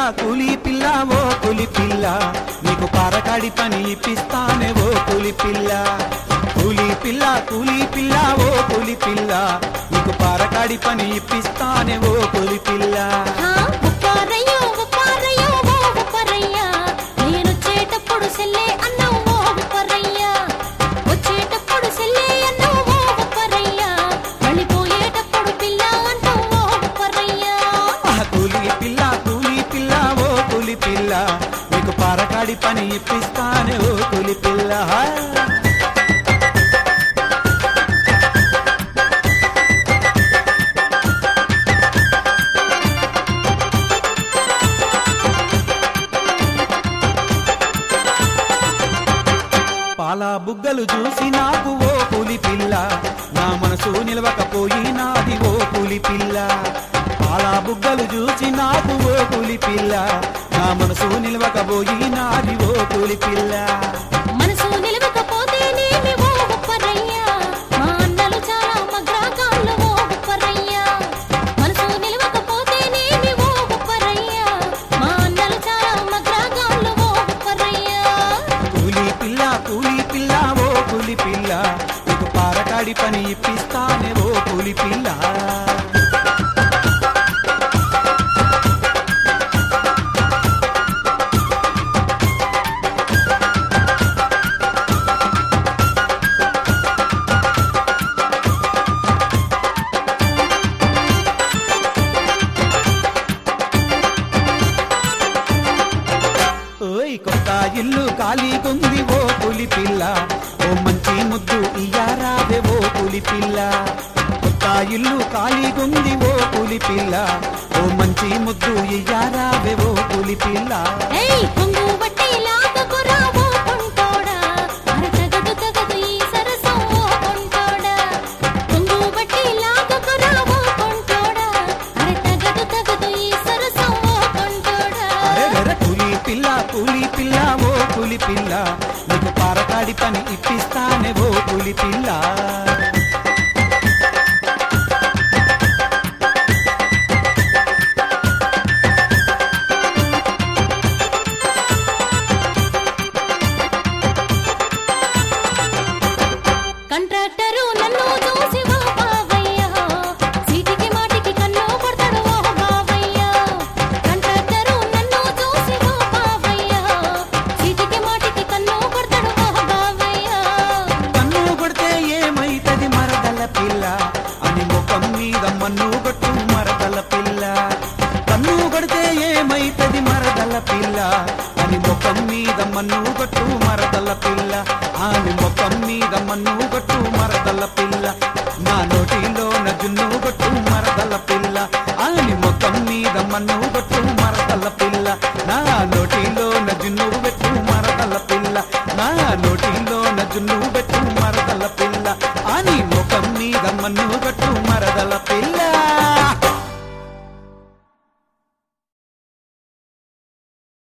కూలి పిల్ల ఓ కూలి పిల్ల నీకు పారకాడి పని ఇప్పిస్తానే ఓ కూలి పిల్ల కూలి పిల్ల కూలి పిల్ల ఓ కూలి పిల్ల నీకు పారకాడి పని ఇప్పిస్తానే ఓ కూలి పిల్ల హా, ఉప్పారయ్యో, ఉప్పారయ్యో, ఓ ఉప్పారయ్యా. నేనొచ్చేటప్పుడు సెల్లే అన్నావు ఓ ఉప్పారయ్యా. వచ్చేటప్పుడు సెల్లే అన్నావు ఓ ఉప్పారయ్యా. వెళ్ళిపోయేటప్పుడు పిల్ల అంటావు ఓ ఉప్పారయ్యా. ఆ కూలి పిల్ల కూలి పిల్ల ఓ కూలి పిల్ల నీకు పారకాడి పని ఇప్పిస్తానే ఓ కూలి పిల్ల పాల బుగ్గలు చూసి నాకు ఓ పులి పిల్ల నా మనసు నిలవకపోయినాది ఓ పులి పిల్ల పాల బుగ్గలు చూసి నాకు ఓ పులి పిల్ల నా మనసు నిలవకపోయినాది ఓ పులి పిల్ల మనసు నిలవకపోతేనేమి ఓ ఉప్పారయ్యా. మా అన్నలు చాలా మగ్రాగాళ్ళు ఓ ఉప్పారయ్యా. మనసు నిలవకపోతేనేమి ఓ ఉప్పారయ్యా. మా అన్నలు చాలా మగ్రాగాళ్ళు ఓ ఉప్పారయ్యా. కూలి పిల్ల కూలి పిల్ల ఓ కూలి పిల్ల నీకు పారకాడి పని ఇప్పిస్తానే ఓ కూలి పిల్ల ఓయ్ కొత్త ఇల్లు ఖాళీగుంది ఓ పులి పిల్ల ఓ మంచి ముద్దు ఇయ్యారావే ఓ పులి పిల్ల కొత్త ఇల్లు ఖాళీగుంది ఓ పులి పిల్ల ఓ మంచి ముద్దు ఇయ్యారావే ఓ పులి పిల్ల ఏయ్ కొంగు బట్టి లాగకురా ఓ కొంటోడా. అరతగదు తగదు ఈ సరసం ఓ కొంటోడా. కొంగు బట్టి లాగకురా ఓ కొంటోడా. అరతగదు తగదు ఈ సరసం ఓ కొంటోడా. అరే వెర కూలి పిల్ల కూలి పిల్ల ఓ కూలి పిల్ల నీకు పారకాడి పని ఇప్పిస్తానే ఓ కూలి పిల్ల కంట్రాక్టరు నన్ను చూసి ఓ బావయ్య సీటికి మాటికి కన్ను కొడతాడు ఓ బావయ్య కంట్రాక్టరు నన్ను చూసి ఓ బావయ్య సీటికి మాటికి కన్ను కొడతాడు ఓ బావయ్య కన్ను కొడితే ఏమైతది మరదల పిల్ల అని ముఖం మీద మన్ను కొట్టు మరదల పిల్ల కన్ను కొడితే ఏమైతది మరదల పిల్ల అని ముఖం మీద మన్ను కొట్టు మరదల పిల్ల ఆని ముఖం మీద మన్ను కొట్టు మరదల పిల్ల